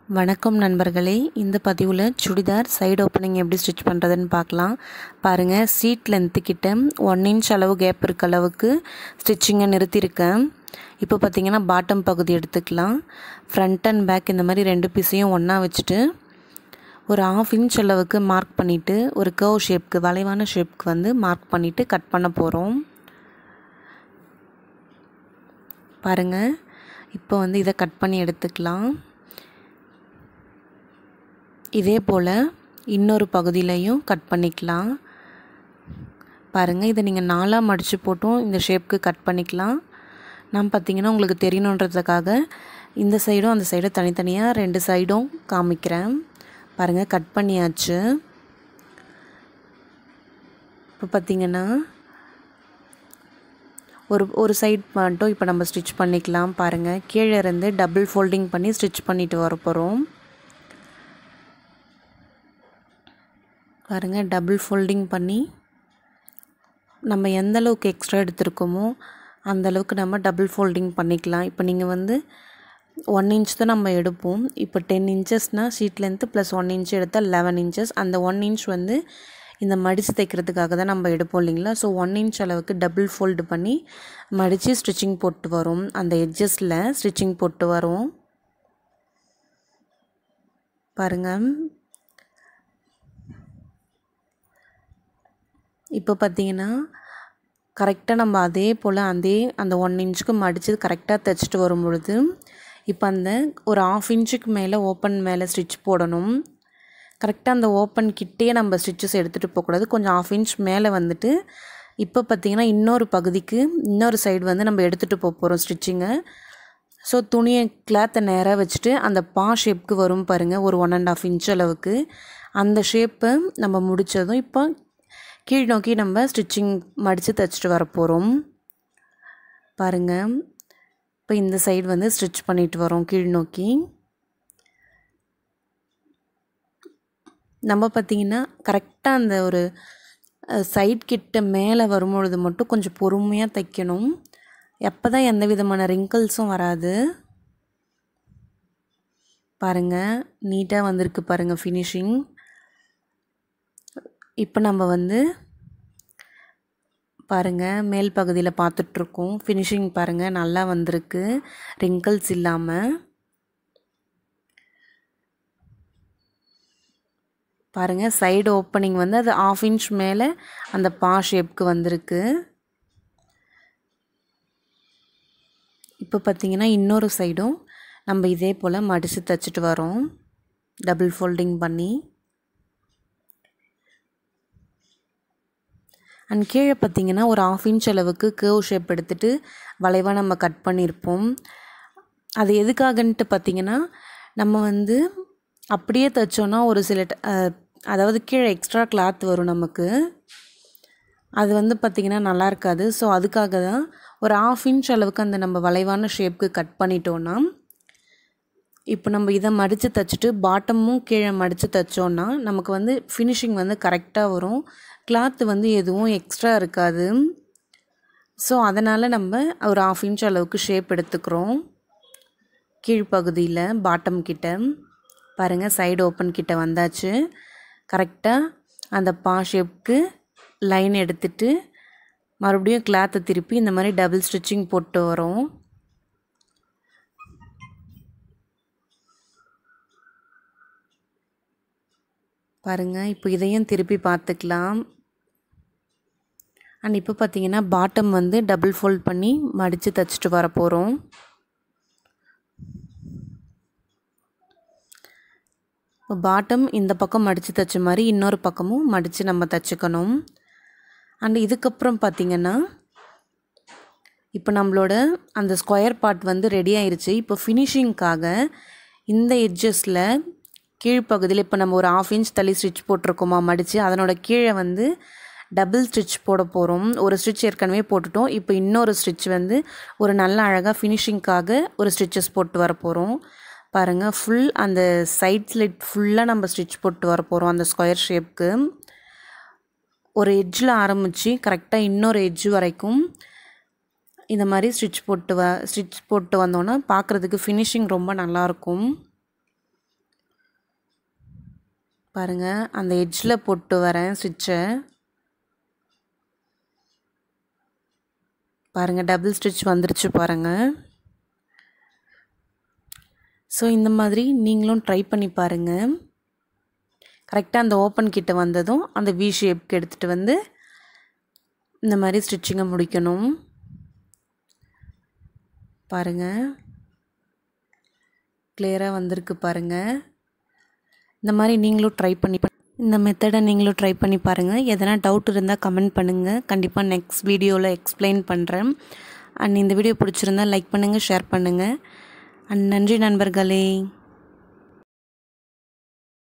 வணக்கம் நண்பர்களே இந்த பதிவில் சுடிதார் சைடு ஓப்பனிங் எப்படி ஸ்டிச் பண்ணுறதுன்னு பார்க்கலாம் பாருங்கள் சீட் லென்த்து கிட்ட ஒன் இன்ச் அளவு கேப் இருக்க அளவுக்கு ஸ்டிச்சிங்கை நிறுத்தியிருக்கேன் இப்போ பார்த்தீங்கன்னா பாட்டம் பகுதி எடுத்துக்கலாம் ஃப்ரண்ட் அண்ட் பேக் இந்த மாதிரி ரெண்டு பீஸையும் ஒன்றா வச்சுட்டு ஒரு ஆஃப் இன்ச் அளவுக்கு மார்க் பண்ணிவிட்டு ஒரு கர்வ் ஷேப்க்கு வளைவான ஷேப்க்கு வந்து மார்க் பண்ணிவிட்டு கட் பண்ண போகிறோம் பாருங்கள் இப்போ வந்து இதை கட் பண்ணி எடுத்துக்கலாம் இதே போல் இன்னொரு பகுதியிலையும் கட் பண்ணிக்கலாம் பாருங்கள் இதை நீங்கள் நாலாக மடித்து போட்டும் இந்த ஷேப்க்கு கட் பண்ணிக்கலாம் நான் பார்த்தீங்கன்னா உங்களுக்கு தெரியணுன்றதுக்காக இந்த சைடும் அந்த சைடும் தனித்தனியாக ரெண்டு சைடும் காமிக்கிறேன் பாருங்கள் கட் பண்ணியாச்சு இப்போ பார்த்தீங்கன்னா ஒரு ஒரு சைட் மட்டும் இப்போ நம்ம ஸ்டிச் பண்ணிக்கலாம் பாருங்கள் கீழே இருந்து டபுள் ஃபோல்டிங் பண்ணி ஸ்டிச் பண்ணிட்டு வர போகிறோம் பாருங்கள் டபுள் ஃபோல்டிங் பண்ணி நம்ம எந்த அளவுக்கு எக்ஸ்ட்ரா எடுத்திருக்கோமோ அந்த அளவுக்கு நம்ம டபுள் ஃபோல்டிங் பண்ணிக்கலாம் இப்போ நீங்கள் வந்து ஒன் இன்ச் தான் நம்ம எடுப்போம் இப்போ டென் இன்ச்சஸ்னால் sheet length plus one inch எடுத்தால் லெவன் இன்ச்சஸ் அந்த ஒன் இன்ச் வந்து இந்த மடித்து தைக்கிறதுக்காக தான் நம்ம எடுப்போம் இல்லைங்களா ஸோ ஒன் இன்ச் அளவுக்கு டபுள் ஃபோல்டு பண்ணி மடித்து ஸ்டிச்சிங் போட்டு வரும் அந்த எட்ஜஸில் ஸ்டிச்சிங் போட்டு வரும் பாருங்கள் இப்போ பார்த்தீங்கன்னா கரெக்டாக நம்ம அதே போல் அதே அந்த ஒன் இன்ச்சுக்கு மடித்து கரெக்டாக தைச்சிட்டு வரும் பொழுது இப்போ அந்த ஒரு ஆஃப் இன்ச்சுக்கு மேலே ஓப்பன் மேலே ஸ்டிச் போடணும் கரெக்டாக அந்த ஓப்பன் கிட்டே நம்ம ஸ்டிச்சஸ் எடுத்துகிட்டு போகக்கூடாது கொஞ்சம் ஆஃப் இன்ச் மேலே வந்துட்டு இப்போ பார்த்திங்கன்னா இன்னொரு பகுதிக்கு இன்னொரு சைடு வந்து நம்ம எடுத்துகிட்டு போக போகிறோம் ஸ்டிச்சிங்கை ஸோ துணியை கிளாத்தை நேராக வச்சுட்டு அந்த பா ஷேப்புக்கு வரும் பாருங்கள் ஒரு ஒன் அண்ட் ஆஃப் இன்ச் அளவுக்கு அந்த ஷேப்பை நம்ம முடித்ததும் இப்போ கீழ் நோக்கி நம்ம ஸ்டிச்சிங் மடித்து தைச்சிட்டு வர போகிறோம் பாருங்கள் இப்போ இந்த சைடு வந்து ஸ்டிச் பண்ணிட்டு வரோம் கீழ் நோக்கி நம்ம பார்த்திங்கன்னா கரெக்டாக அந்த ஒரு சைட் கிட்ட மேலே வரும்பொழுது மட்டும் கொஞ்சம் பொறுமையாக தைக்கணும் எப்போ தான் எந்த விதமான ரிங்கிள்ஸும் வராது பாருங்கள் நீட்டாக வந்திருக்கு பாருங்கள் ஃபினிஷிங் இப்போ நம்ம வந்து பாருங்கள் மேல் பகுதியில் பார்த்துட்ருக்கோம் ஃபினிஷிங் பாருங்கள் நல்லா வந்திருக்கு ரிங்கிள்ஸ் இல்லாமல் பாருங்கள் சைடு ஓப்பனிங் வந்து அது ஆஃப் இன்ச் மேலே அந்த பா ஷேப்க்கு வந்திருக்கு இப்போ பார்த்திங்கன்னா இன்னொரு சைடும் நம்ம இதே போல் மடித்து தைச்சிட்டு வரோம் டபுள் ஃபோல்டிங் பண்ணி அண்ட் கீழே பார்த்திங்கன்னா ஒரு ஆஃப் இன்ச் அளவுக்கு கேர்வ் ஷேப் எடுத்துகிட்டு வளைவாக நம்ம கட் பண்ணியிருப்போம் அது எதுக்காகன்ட்டு பார்த்திங்கன்னா நம்ம வந்து அப்படியே தைச்சோன்னா ஒரு சில அதாவது கீழே எக்ஸ்ட்ரா கிளாத் வரும் நமக்கு அது வந்து பார்த்திங்கன்னா நல்லா இருக்காது ஸோ அதுக்காக தான் ஒரு ஆஃப் இன்ச் அளவுக்கு அந்த நம்ம வளைவான ஷேப்க்கு கட் பண்ணிட்டோன்னா இப்போ நம்ம இதை மடித்து தைச்சிட்டு பாட்டமும் கீழே மடித்து தைச்சோன்னா நமக்கு வந்து ஃபினிஷிங் வந்து கரெக்டாக வரும் கிளாத்து வந்து எதுவும் எக்ஸ்ட்ரா இருக்காது ஸோ அதனால் நம்ம ஒரு ஆஃப் இன்ச் அளவுக்கு ஷேப் எடுத்துக்கிறோம் கீழ்ப்பகுதியில் பாட்டம் கிட்ட பாருங்கள் சைடு ஓப்பன் கிட்ட வந்தாச்சு கரெக்டாக அந்த பா ஷேப்க்கு லைன் எடுத்துட்டு மறுபடியும் கிளாத்தை திருப்பி இந்த மாதிரி டபுள் ஸ்டிச்சிங் போட்டு வரோம் பாருங்கள் இப்போ இதையும் திருப்பி பார்த்துக்கலாம் அண்ட் இப்போ பார்த்தீங்கன்னா பாட்டம் வந்து டபுள் ஃபோல்ட் பண்ணி மடித்து தைச்சிட்டு வர போகிறோம் இப்போ பாட்டம் இந்த பக்கம் மடித்து தைச்ச மாதிரி இன்னொரு பக்கமும் மடித்து நம்ம தைச்சிக்கணும் அண்ட் இதுக்கப்புறம் பார்த்திங்கன்னா இப்போ நம்மளோட அந்த ஸ்கொயர் பார்ட் வந்து ரெடி ஆயிடுச்சு இப்போ ஃபினிஷிங்க்காக இந்த எட்ஜஸில் கீழ்ப்பகுதியில் இப்போ நம்ம ஒரு ஆஃப் இன்ச் தள்ளி ஸ்டிச் போட்டிருக்கோமா மடித்து அதனோட கீழே வந்து டபுள் ஸ்டிச் போட போகிறோம் ஒரு ஸ்டிச் ஏற்கனவே போட்டுட்டோம் இப்போ இன்னொரு ஸ்டிச் வந்து ஒரு நல்ல அழகாக ஃபினிஷிங்க்காக ஒரு ஸ்டிச்சஸ் போட்டு வர போகிறோம் பாருங்கள் ஃபுல் அந்த சைட் ஸ்லிட் ஃபுல்லாக நம்ம ஸ்டிச் போட்டு வர போகிறோம் அந்த ஸ்கொயர் ஷேப்க்கு ஒரு எட்ஜில் ஆரம்பித்து கரெக்டாக இன்னொரு எட்ஜ் வரைக்கும் இந்த மாதிரி ஸ்டிச் போட்டு வ ஸ்டிச் போட்டு வந்தோன்னா பார்க்குறதுக்கு ஃபினிஷிங் ரொம்ப நல்லாயிருக்கும் பாருங்கள் அந்த எட்ஜில் போட்டு வரேன் சுவிட்சை பாருங்கள் டபுள் ஸ்டிச் வந்துருச்சு பாருங்கள் ஸோ இந்த மாதிரி நீங்களும் ட்ரை பண்ணி பாருங்கள் கரெக்டாக அந்த ஓப்பன் கிட்ட வந்ததும் அந்த வி ஷேப்க்கு எடுத்துகிட்டு வந்து இந்த மாதிரி ஸ்டிச்சிங்கை முடிக்கணும் பாருங்கள் கிளியராக வந்திருக்கு பாருங்கள் இந்த மாதிரி நீங்களும் ட்ரை பண்ணி இந்த மெத்தடை நீங்களும் ட்ரை பண்ணி பாருங்கள் எதனா டவுட் இருந்தால் கமெண்ட் பண்ணுங்கள் கண்டிப்பாக நெக்ஸ்ட் வீடியோவில் எக்ஸ்பிளைன் பண்ணுறேன் அண்ட் இந்த வீடியோ பிடிச்சிருந்தா லைக் பண்ணுங்கள் ஷேர் பண்ணுங்கள் அண்ட் நன்றி நண்பர்களே